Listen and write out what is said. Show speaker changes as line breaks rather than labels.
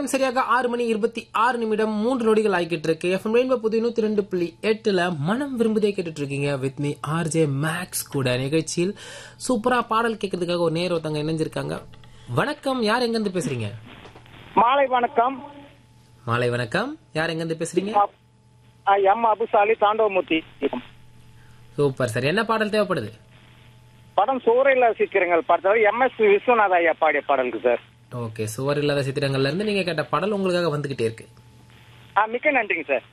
நேரம் சரியாக ஆறு மணி இருபத்தி ஆறு நிமிடம் மூன்று நொடிகள் ஆகிட்டு இருக்கு எஃப்எம் ரெயின்போ புது நூத்தி ரெண்டு புள்ளி எட்டுல மனம் விரும்புதே கேட்டுட்டு இருக்கீங்க வித் மீ ஆர்ஜே மேக்ஸ் கூட நிகழ்ச்சியில் சூப்பரா பாடல் கேட்கறதுக்காக ஒரு நேர் ஒருத்தவங்க இணைஞ்சிருக்காங்க வணக்கம் யார் எங்க இருந்து பேசுறீங்க
மாலை வணக்கம்
மாலை வணக்கம் யார் எங்க இருந்து பேசுறீங்க
ஆ, M Abusali Thandavamoorthy
super sir என்ன பாடல் தேவைப்படுது
படம் சூறையில சித்திரங்கள் பார்த்தது எம் எஸ் விஸ்வநாத ஐயா பாடிய பாடலுக்கு சார்
ஓகே சுவர் இல்லாத சித்திரங்கள்ல இருந்து நீங்க கேட்ட பாடல் உங்களுக்காக வந்துகிட்டே இருக்கு
ஆ, மிக்க நன்றிங்க சார்